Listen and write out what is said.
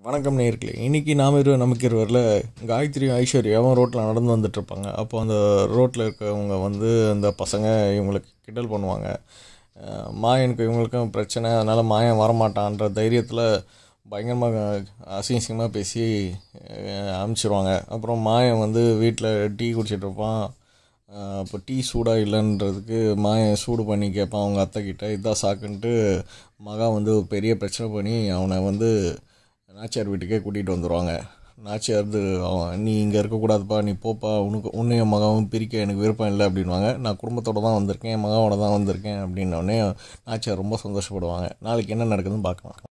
வணக்கம் நேர்களே இன்றைக்கி நாம் இரு நமக்கு இருவரில் காயத்ரி ஐஸ்வர்யாவும் ரோட்டில் நடந்து வந்துட்டுருப்பாங்க அப்போ அந்த ரோட்டில் இருக்கவங்க வந்து அந்த பசங்க இவங்களுக்கு கிண்டல் பண்ணுவாங்க அஹ் மாயனுக்கு இவங்களுக்கும் பிரச்சனை அதனால் மாயன் வரமாட்டான்ற தைரியத்தில் பயங்கரமாக அசிங்கமாக பேசி அஹ் அனுப்பிச்சிருவாங்க அப்புறம் மாயன் வந்து வீட்டில் டீ குடிச்சிட்டு இருப்பான் அஹ் அப்போ டீ சூடாக இல்லைன்றதுக்கு மாயன் சூடு பண்ணி கேட்பான் அவங்க அத்தை கிட்ட இதான் சாக்குன்ட்டு மகா வந்து ஒரு பெரிய பிரச்சனை பண்ணி அவனை வந்து நாச்சியார் வீட்டுக்கே கூட்டிகிட்டு வந்துடுவாங்க நாச்சியார் வந்து அவன் நீ இங்கே இருக்கக்கூடாதுப்பா நீ போப்பா உனக்கு உன்னையும் மகாவும் பிரிக்க எனக்கு விருப்பம் இல்லை அப்படின்வாங்க நான் குடும்பத்தோடு தான் வந்திருக்கேன் மகாவோட தான் வந்திருக்கேன் அப்படின்னோடனே நாச்சியார் ரொம்ப சந்தோஷப்படுவாங்க நாளைக்கு என்ன நடக்குதுன்னு பார்க்கலாம்